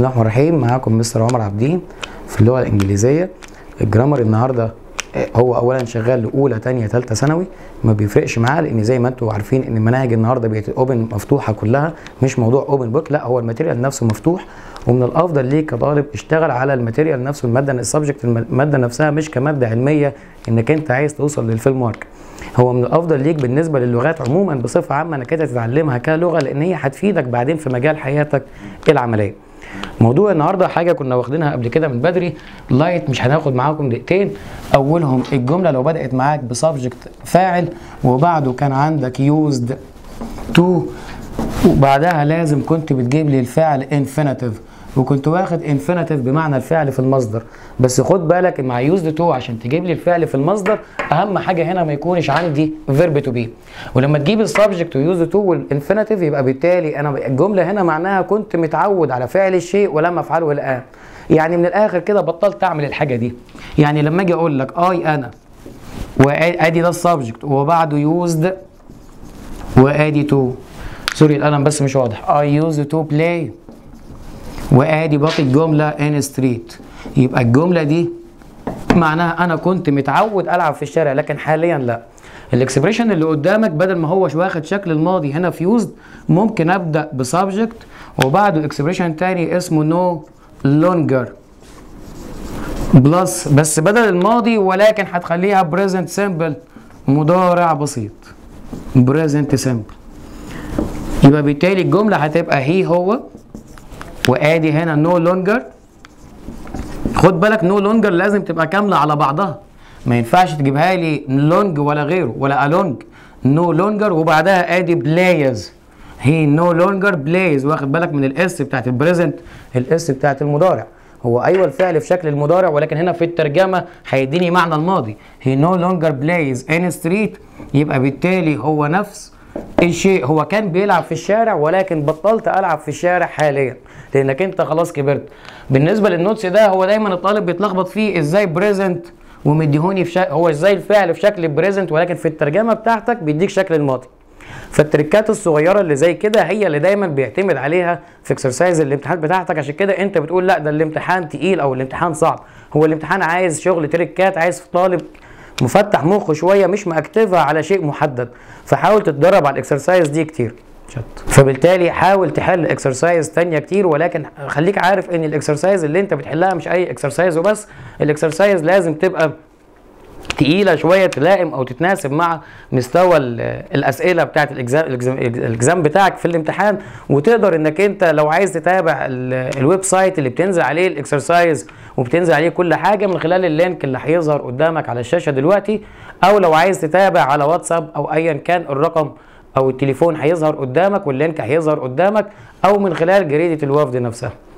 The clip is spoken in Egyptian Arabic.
الله الرحمن الرحيم معاكم مستر عمر عبدين في اللغه الانجليزيه الجرامر النهارده آه، هو اولا شغال لاولى تانية تالتة ثانوي ما بيفرقش معاه لان زي ما انتم عارفين ان المناهج النهارده بقت اوبن مفتوحه كلها مش موضوع اوبن بوك لا هو الماتيريال نفسه مفتوح ومن الافضل ليك كطالب اشتغل على الماتيريال نفسه الماده السبجكت الماده نفسها مش كماده علميه انك انت عايز توصل للفيلم ورك هو من الافضل ليك بالنسبه للغات عموما بصفه عامه انك انت تتعلمها كلغه لان هي هتفيدك بعدين في مجال حياتك العمليه موضوع النهارده حاجه كنا واخدينها قبل كده من بدري لايت مش هناخد معاكم دقيقتين اولهم الجمله لو بدات معاك بسبجكت فاعل وبعده كان عندك يوزد تو وبعدها لازم كنت بتجيب لي الفعل انفينيتيف وكنت واخد انفينيتيف بمعنى الفعل في المصدر بس خد بالك مع يوزد تو عشان تجيب لي الفعل في المصدر اهم حاجه هنا ما يكونش عندي فيرب تو بي ولما تجيب السبجكت ويوزد تو والانفينيتيف يبقى بالتالي انا الجمله هنا معناها كنت متعود على فعل الشيء ولم افعله الان يعني من الاخر كده بطلت اعمل الحاجه دي يعني لما اجي اقول لك اي انا وادي ده السبجكت وبعده يوزد وادي تو سوري القلم بس مش واضح I used to play وادي باقي الجمله in street يبقى الجمله دي معناها انا كنت متعود العب في الشارع لكن حاليا لا الاكسبريشن اللي قدامك بدل ما هو واخد شكل الماضي هنا فيوزد ممكن ابدا بسبجكت وبعده اكسبريشن تاني اسمه نو لونجر بلس بس بدل الماضي ولكن هتخليها بريزنت سيمبل مضارع بسيط بريزنت سيمبل يبقى بالتالي الجمله هتبقى هي هو وادي هنا نو لونجر خد بالك نو لونجر لازم تبقى كامله على بعضها ما ينفعش تجيبها لي لونج ولا غيره ولا الونج نو لونجر وبعدها ادي بلايز هي نو لونجر بلايز واخد بالك من الاس بتاعت البريزنت الاس بتاعت المضارع هو ايوه الفعل في شكل المضارع ولكن هنا في الترجمه هيديني معنى الماضي هي نو لونجر بلايز ان ستريت يبقى بالتالي هو نفس الشيء هو كان بيلعب في الشارع ولكن بطلت العب في الشارع حاليا لانك انت خلاص كبرت بالنسبه للنوتس ده هو دايما الطالب بيتلخبط فيه ازاي بريزنت ومديهوني في شك... هو ازاي الفعل في شكل بريزنت ولكن في الترجمه بتاعتك بيديك شكل الماضي فالتريكات الصغيره اللي زي كده هي اللي دايما بيعتمد عليها في اكسرسايز الامتحان بتاعتك عشان كده انت بتقول لا ده الامتحان تقيل او الامتحان صعب هو الامتحان عايز شغل تريكات عايز طالب مفتح مخه شويه مش مأكتفها على شيء محدد فحاول تتدرب على الاكسرسايز دي كتير شط. فبالتالي حاول تحل اكسرسايز تانية كتير ولكن خليك عارف ان الاكسرسايز اللي انت بتحلها مش اي اكسرسايز وبس الاكسرسايز لازم تبقى تقيلة شوية تلائم أو تتناسب مع مستوى الأسئلة بتاعت الإجزام, الإجزام بتاعك في الامتحان وتقدر إنك أنت لو عايز تتابع الويب سايت اللي بتنزل عليه الإكسرسايز وبتنزل عليه كل حاجة من خلال اللينك اللي هيظهر قدامك على الشاشة دلوقتي أو لو عايز تتابع على واتساب أو أيا كان الرقم أو التليفون هيظهر قدامك واللينك هيظهر قدامك أو من خلال جريدة الوفد نفسها